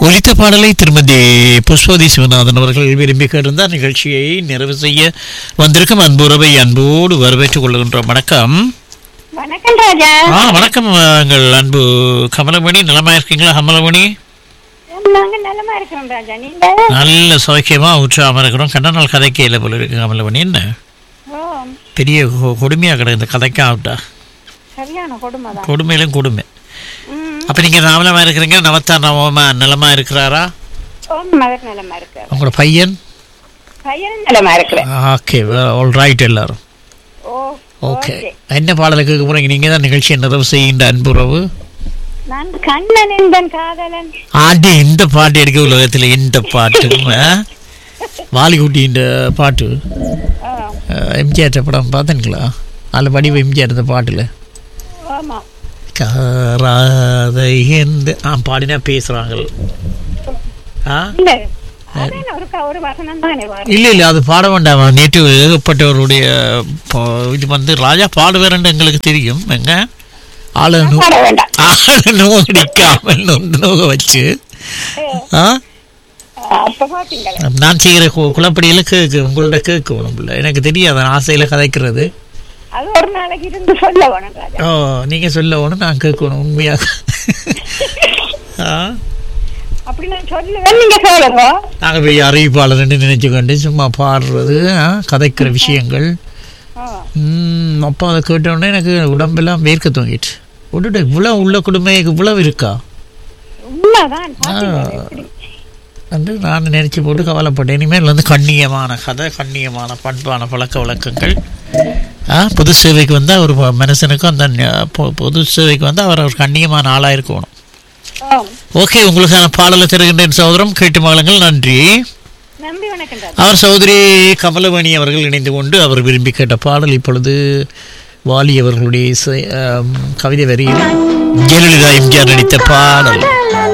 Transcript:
ஒலித்த பாடலை திருமதி புஷ்பவதி சிவநாதன் அவர்கள் விரும்பி கேட்டிருந்தார் நிகழ்ச்சியை நிறைவு செய்ய வந்திருக்கும் அன்புறவை அன்போடு வரவேற்றுக் கொள்கின்றோம் வணக்கம் வணக்கம் ராஜா ஆ வணக்கம் எங்கள் அன்பு கமலமணி நலமா இருக்கீங்களா கமலமணி நாங்க நலமா இருக்கிறோம் ராஜா நீங்க நல்ல சௌக்கியமா உற்சாகமா இருக்கிறோம் கண்ட நாள் கதைக்கையில் போல இருக்கு கமலமணி என்ன ஓ பெரிய கொ- கொடுமையா கிடக்கு இந்த கதைக்கு ஆகட்டா சரியான கொடுமைதான் கொடுமையிலும் கொடுமை ம் அப்ப நீங்க நவலமா இருக்கிறீங்க நவத்தா நவமா நலமா இருக்கிறாரா ஓம் மகர் நலமா இருக்கு உங்களோட பையன் பையனும் நலமா இருக்கிறேன் ஓகே ஆல் ரைட் எல்லாரும் ஓ ஓகே என்ன பாடலை கேட்க போறீங்க நீங்க தான் நிகழ்ச்சியை நிறைவு செய்கின்ற அன்புறவு நான் கண்ணன் என்பன் காதலன் ஆண்டி இந்த பாட்டு எடுக்க உலகத்துல இந்த பாட்டு ஆ? வாலிகுட்டி இந்த பாட்டு ஓ எம்ஜிஆர் படம் பார்த்தீங்களா அதில் வடிவ எம்ஜிஆர் இந்த பாட்டில் ஆமா காராத எந்த ஆ பாடினா பேசுகிறாங்க ஆ இல்ல அது என்ன ஒரு க- ஒரு வசனம் தானே வரும் இல்லை இல்லை அது பாட வேண்டாம் நேற்று ஏகப்பட்டவருடைய ப- இது வந்து ராஜா பாடுவாருன்னு எங்களுக்கு தெரியும் எங்க ஆளு நோ- பாட வேண்டாம் ஆளு நோகடிக்காமல் நொந்து நோக வச்சு ஆ அப்ப பாத்தீங்களா நான் செய்கிற கு- குழப்படியில் கேக்கு உங்களோட கேட்க உடம்புல எனக்கு தெரியாது நான் ஆசையில் கதைக்கிறது அது ஒரு நாளைக்கு இருந்து சொல்ல வேணும் ராஜா ஓ நீங்கள் சொல்ல வேணும் நான் கேட்கணும் உண்மையாக ஆ அப்படி நான் சொல்லுவேன் நீங்க சொல்லுங்க நாங்கள் போய் அறிவிப்பாளர்னு நினைச்சுக்கொண்டு சும்மா பாடுறது ஆ, கதைக்கிற விஷயங்கள் ஓ ம், அப்போ அதை கேட்டோடனே எனக்கு உடம்பெல்லாம் வேர்க்க தூங்கிட்டு விட்டுட்டு இவ்வளோ உள்ள குடும்பம் இவ்வளவு இருக்கா உண்மைதான் பாத்தீங்களா எப்படி வந்து நான் நினச்சி போட்டு கவலைப்பட்டேன் இனிமேல் வந்து கண்ணியமான கதை கண்ணியமான பண்பான பழக்க வழக்கங்கள் ஆ, பொது சேவைக்கு வந்தால் ஒரு ம- மனுஷனுக்கும் அந்த ந- பொ- பொது சேவைக்கு வந்து அவர் ஒரு கண்ணியமான ஆளாக இருக்கணும் ஓ ஓகே உங்களுக்கான பாடலை தருகின்றேன் சகோதரம் கேட்டு மகளங்கள் நன்றி நம்பி வணக்கம் ராஜா அவர் சகோதரி கமலமணி அவர்கள் இணைந்து கொண்டு அவர் விரும்பி கேட்ட பாடல் இப்பொழுது வாலி அவர்களுடைய இசை ஆம், கவிதை வரியில் ஜெயலலிதா எம்ஜிஆர் நடித்த பாடல்